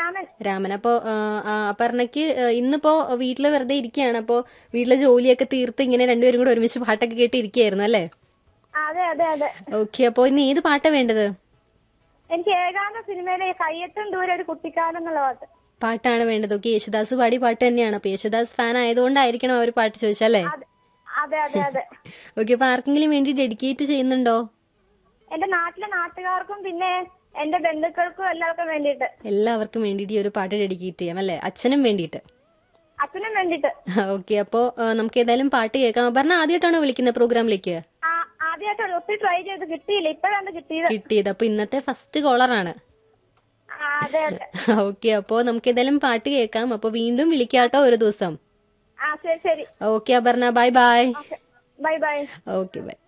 രാമൻ രാമൻ അപ്പോ ആ, ആ, അപർണയ്ക്ക് ആ, ഇന്നിപ്പോ വീട്ടില് വെറുതെ ഇരിക്കുകയാണ് അപ്പോ വീട്ടിലെ ജോലിയൊക്കെ തീർത്ത് ഇങ്ങനെ രണ്ടുപേരും കൂടെ ഒരുമിച്ച് പാട്ടൊക്കെ കേട്ട് ഇരിക്കുകയായിരുന്നു അല്ലേ അതെ അതെ അതെ ഓക്കെ അപ്പോ ഇനി ഏത് പാട്ടാ വേണ്ടത് എനിക്ക് ഏകാന്ത സിനിമയിലെ കയ്യെത്തും ദൂരെ ഒരു കുട്ടിക്കാലം എന്നുള്ള പാട്ട് പാട്ടാണ് വേണ്ടത് ഓക്കെ യേശുദാസ് പാടി പാട്ട് തന്നെയാണ് അപ്പൊ യേശുദാസ് ഫാൻ ആയതുകൊണ്ടായിരിക്കണം ആ ഒരു പാട്ട് ചോദിച്ചല്ലേ അതെ അതെ അതെ അതെ ഓക്കെ അപ്പൊ ആർക്കെങ്കിലും വേണ്ടി ഡെഡിക്കേറ്റ് ചെയ്യുന്നുണ്ടോ എന്റെ നാട്ടിലെ നാട്ടുകാർക്കും പിന്നെ എന്റെ ബന്ധുക്കൾക്കും എല്ലാവർക്കും വേണ്ടിയിട്ട് എല്ലാവർക്കും വേണ്ടിയിട്ട് ഈ ഒരു പാട്ട് ഡെഡിക്കേറ്റ് ചെയ്യാം അല്ലേ അച്ഛനും വേണ്ടിയിട്ട് അച്ഛനും വേണ്ടിയിട്ട് ഓക്കെ അപ്പോ ആ, നമുക്ക് ഏതായാലും പാട്ട് കേൾക്കാം പറഞ്ഞ ആദ്യമായിട്ടാണോ വിളിക്കുന്നത് പ്രോഗ്രാമിലേക്ക് ആ ആദ്യമായിട്ട് ഒത്തിരി ട്രൈ ചെയ്ത് കിട്ടിയില്ല ഇപ്പോഴാണ് കിട്ടിയത് കിട്ടിയത് അപ്പൊ ഇന്നത്തെ ഫസ്റ്റ് കോളറാണ് ആ, അതെ അതെ ഓക്കെ അപ്പോ നമുക്ക് ഏതായാലും പാട്ട് കേൾക്കാം അപ്പൊ വീണ്ടും വിളിക്കാട്ടോ ഒരു ദിവസം ആ ശരി ശരി okay Aparna bye bye bye bye okay by